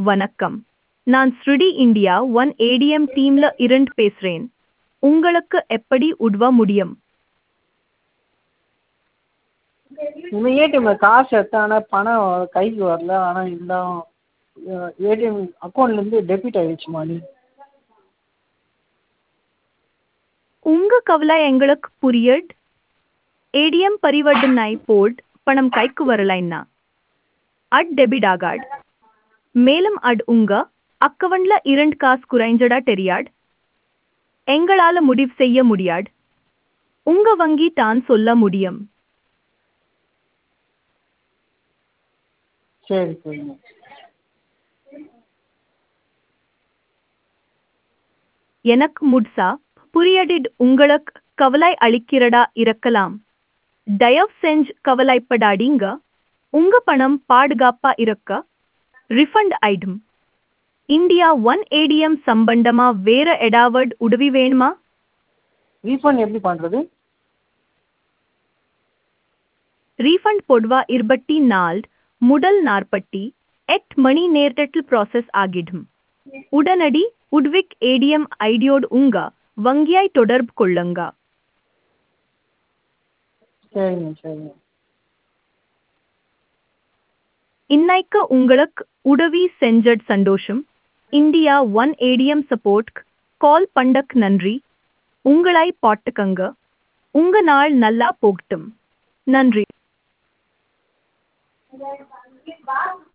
வணக்கம் நான் ஸ்ருடி இந்தியா ஒன் ஏடிஎம் டீம்ல இருந்து பேசுறேன் உங்களுக்கு எப்படி உதவ முடியும் இந்த ஏடிஎம்மில் காசு எடுத்தேன் ஆனால் பணம் கைக்கு வரல ஆனால் இருந்தாலும் ஏடிஎம் அக்கௌண்ட்லேருந்து டெபிட் ஆகிடுச்சு மணி உங்க கவலை எங்களுக்கு புரியுது ஏடிஎம் பரிவர்த்தனை போட் பணம் கைக்கு வரலைன்னா அட் டெபிட் ஆகாது மேலும் அட் உங்க அக்கவுண்ட்ல இரண்டு காசு குறைஞ்சடா தெரியாது எங்களால முடிவு செய்ய முடியாது உங்க வங்கி தான் சொல்ல முடியும் சரி சரிங்க எனக்கு முட்சா புரியடிட் உங்களுக்கு கவலை அளிக்கிறதா இருக்கலாம் தயவு செஞ்சு கவலைப்படாதீங்க உங்க பணம் பாதுகாப்பா இருக்க ரிஃபண்ட் ஆயிடும் இந்தியா ஒன் ஏடிஎம் சம்பந்தமா வேற ஏதாவது உதவி வேணுமா ரீஃபண்ட் எப்படி பண்ணுறது ரீஃபண்ட் பொதுவா இருபத்தி நாள் முதல் நாற்பத்தி எட்டு மணி நேரத்தில் ப்ராசஸ் ஆகிடும் உடனடி உட்விக் ஏடிஎம் ஐடியோடு உங்க வங்கியாய் தொடர்பு கொள்ளுங்க சரிங்க சரிங்க இன்னைக்கு உங்களுக்கு உதவி செஞ்சட் சந்தோஷம் India one ATM support call பண்டக் நன்றி உங்களை பாட்டுக்கங்க உங்க நாள் நல்லா போகட்டும் நன்றி